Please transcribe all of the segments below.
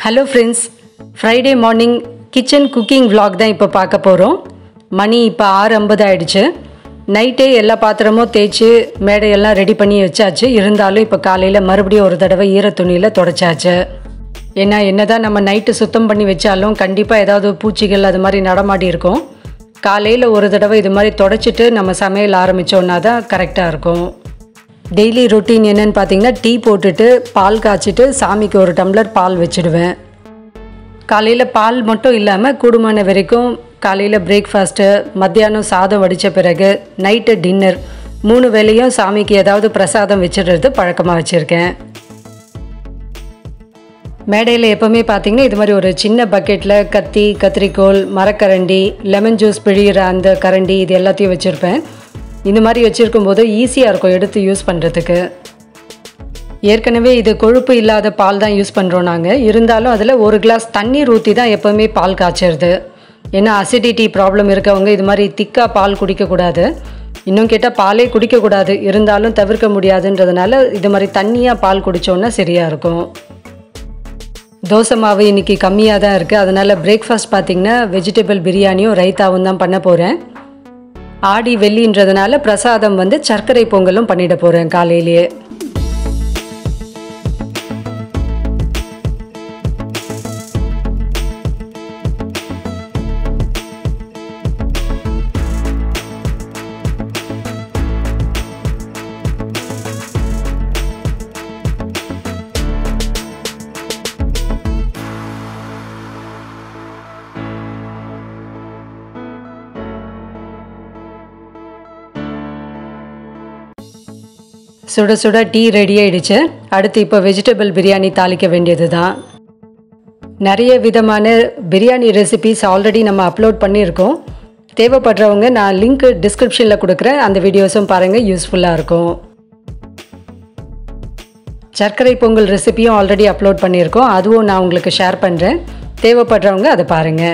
hello friends Friday morning kitchen cooking vlog தான் இப்போ பார்க்க போகிறோம் மணி இப்போ ஆறு ஐம்பது ஆயிடுச்சு நைட்டே எல்லா பாத்திரமும் தேய்ச்சி மேடையெல்லாம் ரெடி பண்ணி வச்சாச்சு இருந்தாலும் இப்போ காலையில் மறுபடியும் ஒரு தடவை ஈர துணியில் தொடச்சாச்சு ஏன்னா என்னதான் நம்ம நைட்டு சுத்தம் பண்ணி வச்சாலும் கண்டிப்பாக ஏதாவது பூச்சிகள் அது மாதிரி நடமாடி இருக்கும் காலையில் ஒரு தடவை இது மாதிரி தொடச்சிட்டு நம்ம சமையல் ஆரம்பித்தோன்னா தான் கரெக்டாக இருக்கும் டெய்லி ரொட்டீன் என்னன்னு பார்த்தீங்கன்னா டீ போட்டுட்டு பால் காய்ச்சிட்டு சாமிக்கு ஒரு டம்ளர் பால் வச்சுடுவேன் காலையில் பால் மட்டும் இல்லாமல் கூடுமான வரைக்கும் காலையில் பிரேக்ஃபாஸ்ட்டு மத்தியானம் சாதம் வடித்த பிறகு நைட்டு டின்னர் மூணு வேளையும் சாமிக்கு ஏதாவது பிரசாதம் வச்சிடுறது பழக்கமாக வச்சுருக்கேன் மேடையில் எப்போவுமே பார்த்தீங்கன்னா இது மாதிரி ஒரு சின்ன பக்கெட்டில் கத்தி கத்திரிக்கோல் மரக்கரண்டி லெமன் ஜூஸ் பிழிகிற அந்த கரண்டி இது எல்லாத்தையும் வச்சுருப்பேன் இந்த மாதிரி வச்சுருக்கும் போது ஈஸியாக இருக்கும் எடுத்து யூஸ் பண்ணுறதுக்கு ஏற்கனவே இது கொழுப்பு இல்லாத பால் தான் யூஸ் பண்ணுறோம் நாங்கள் இருந்தாலும் அதில் ஒரு கிளாஸ் தண்ணீர் ஊற்றி தான் எப்போவுமே பால் காய்ச்சறது ஏன்னா அசிடிட்டி ப்ராப்ளம் இருக்கவங்க இது மாதிரி திக்காக பால் குடிக்கக்கூடாது இன்னும் கேட்டால் பாலே குடிக்கக்கூடாது இருந்தாலும் தவிர்க்க முடியாதுன்றதுனால இது மாதிரி தண்ணியாக பால் குடித்தோன்னா சரியாக இருக்கும் தோசை மாவு இன்னைக்கு கம்மியாக தான் இருக்குது அதனால் பிரேக்ஃபாஸ்ட் பார்த்திங்கன்னா வெஜிடபிள் பிரியாணியும் ரைத்தாவும் தான் பண்ண போகிறேன் ஆடி வெள்ளின்றதுனால பிரசாதம் வந்து சர்க்கரை பொங்கலும் பண்ணிட போகிறேன் காலையிலேயே சுட சுட டீ ரெடி ஆயிடுச்சு அடுத்து இப்போ வெஜிடபிள் பிரியாணி தாளிக்க வேண்டியது தான் நிறைய விதமான பிரியாணி ரெசிபிஸ் ஆல்ரெடி நம்ம அப்லோட் பண்ணியிருக்கோம் தேவைப்படுறவங்க நான் லிங்க் டிஸ்கிரிப்ஷனில் கொடுக்குறேன் அந்த வீடியோஸும் பாருங்கள் யூஸ்ஃபுல்லாக இருக்கும் சர்க்கரை பொங்கல் ரெசிபியும் ஆல்ரெடி அப்லோட் பண்ணியிருக்கோம் அதுவும் நான் உங்களுக்கு ஷேர் பண்ணுறேன் தேவைப்படுறவங்க அதை பாருங்கள்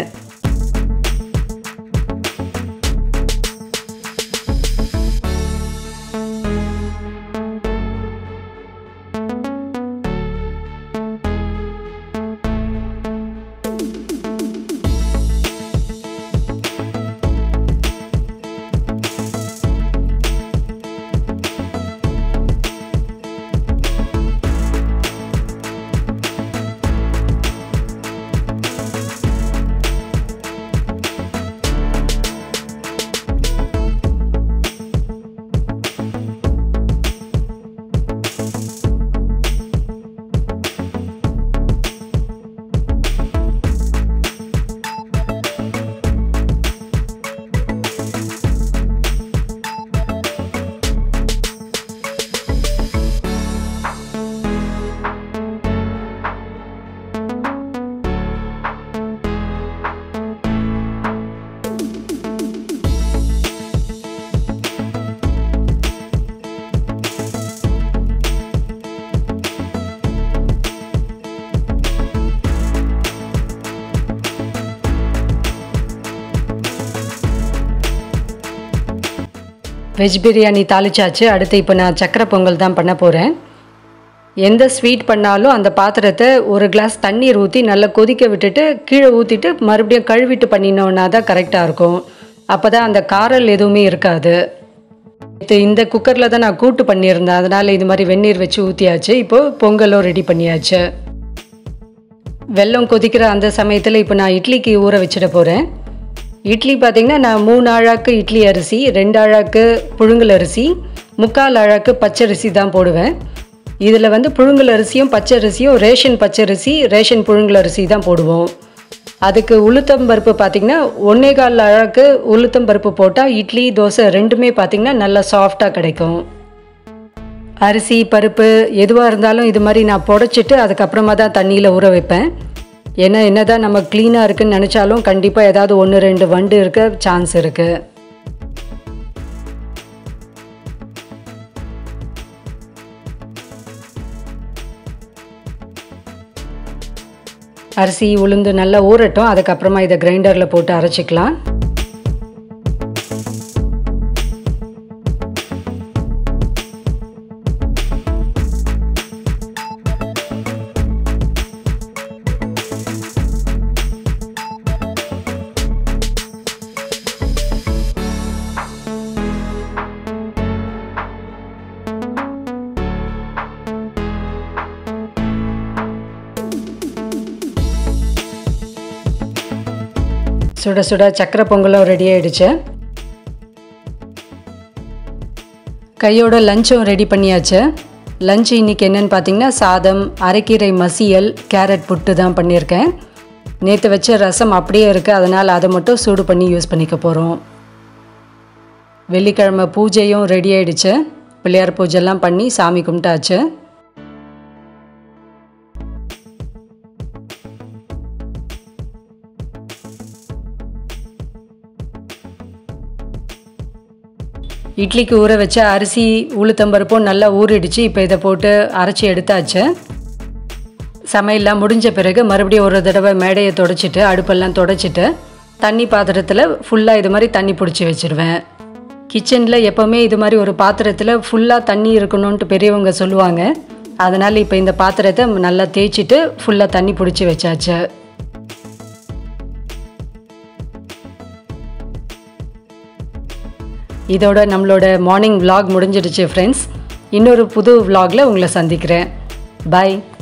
வெஜ் பிரியாணி தாளிச்சாச்சு அடுத்து இப்போ நான் சக்கரை பொங்கல் தான் பண்ண போகிறேன் எந்த ஸ்வீட் பண்ணாலும் அந்த பாத்திரத்தை ஒரு கிளாஸ் தண்ணீர் ஊற்றி நல்லா கொதிக்க விட்டுட்டு கீழே ஊற்றிட்டு மறுபடியும் கழுவிட்டு பண்ணினோன்னா தான் கரெக்டாக இருக்கும் அப்போ தான் அந்த காரல் எதுவுமே இருக்காது இது இந்த குக்கரில் தான் நான் கூட்டு பண்ணியிருந்தேன் அதனால் இது மாதிரி வெந்நீர் வச்சு ஊற்றியாச்சு இப்போது பொங்கலும் ரெடி பண்ணியாச்சு வெல்லம் கொதிக்கிற அந்த சமயத்தில் இப்போ நான் இட்லிக்கு ஊற வச்சிட போகிறேன் இட்லி பார்த்திங்கன்னா நான் மூணு ஆழாக்கு இட்லி அரிசி ரெண்டு ஆழாக்கு புழுங்கல் அரிசி முக்கால் ஆழாக்கு பச்சரிசி தான் போடுவேன் இதில் வந்து புழுங்கல் அரிசியும் பச்சரிசியும் ரேஷன் பச்சரிசி ரேஷன் புழுங்கல் அரிசி தான் போடுவோம் அதுக்கு உளுத்தம் பருப்பு பார்த்திங்கன்னா ஒன்றே கால் அழகு உளுத்தம் பருப்பு போட்டால் இட்லி தோசை ரெண்டுமே பார்த்திங்கன்னா நல்லா சாஃப்டாக கிடைக்கும் அரிசி பருப்பு எதுவாக இருந்தாலும் இது மாதிரி நான் புடச்சிட்டு அதுக்கப்புறமா தான் தண்ணியில் ஊற வைப்பேன் ஏன்னா என்னதான் நம்ம க்ளீனாக இருக்குன்னு நினச்சாலும் கண்டிப்பாக ஏதாவது ஒன்று ரெண்டு வண்டு இருக்க சான்ஸ் இருக்குது அரிசி உளுந்து நல்லா ஊறட்டும் அதுக்கப்புறமா இதை கிரைண்டரில் போட்டு அரைச்சிக்கலாம் சுட சுட சக்கரை பொங்கலும் ரெடி ஆயிடுச்சு கையோட லஞ்சும் ரெடி பண்ணியாச்சு லஞ்ச் இன்றைக்கி என்னென்னு பார்த்தீங்கன்னா சாதம் அரைக்கீரை மசியல் கேரட் புட்டு தான் பண்ணியிருக்கேன் நேற்று வச்ச ரசம் அப்படியே இருக்குது அதனால் அதை மட்டும் சூடு பண்ணி யூஸ் பண்ணிக்க போகிறோம் வெள்ளிக்கிழமை பூஜையும் ரெடி ஆயிடுச்சு பிள்ளையார் பூஜைலாம் பண்ணி சாமி கும்பிட்டாச்சு இட்லிக்கு ஊற வச்ச அரிசி உளுத்தம்பருப்பும் நல்லா ஊறிடுச்சு இப்போ இதை போட்டு அரைச்சி எடுத்தாச்சு சமையல்லாம் முடிஞ்ச பிறகு மறுபடியும் ஒரு தடவை மேடையை தொடச்சிட்டு அடுப்பெல்லாம் தொடச்சிட்டு தண்ணி பாத்திரத்தில் ஃபுல்லாக இது மாதிரி தண்ணி பிடிச்சி வச்சுருவேன் கிச்சனில் எப்போவுமே இது மாதிரி ஒரு பாத்திரத்தில் ஃபுல்லாக தண்ணி இருக்கணும்ன்ட்டு பெரியவங்க சொல்லுவாங்க அதனால் இப்போ இந்த பாத்திரத்தை நல்லா தேய்ச்சிட்டு ஃபுல்லாக தண்ணி பிடிச்சி வச்சாச்சு இதோட நம்மளோட மார்னிங் vlog முடிஞ்சிடுச்சு ஃப்ரெண்ட்ஸ் இன்னொரு புது vlogல உங்களை சந்திக்கிறேன் பாய்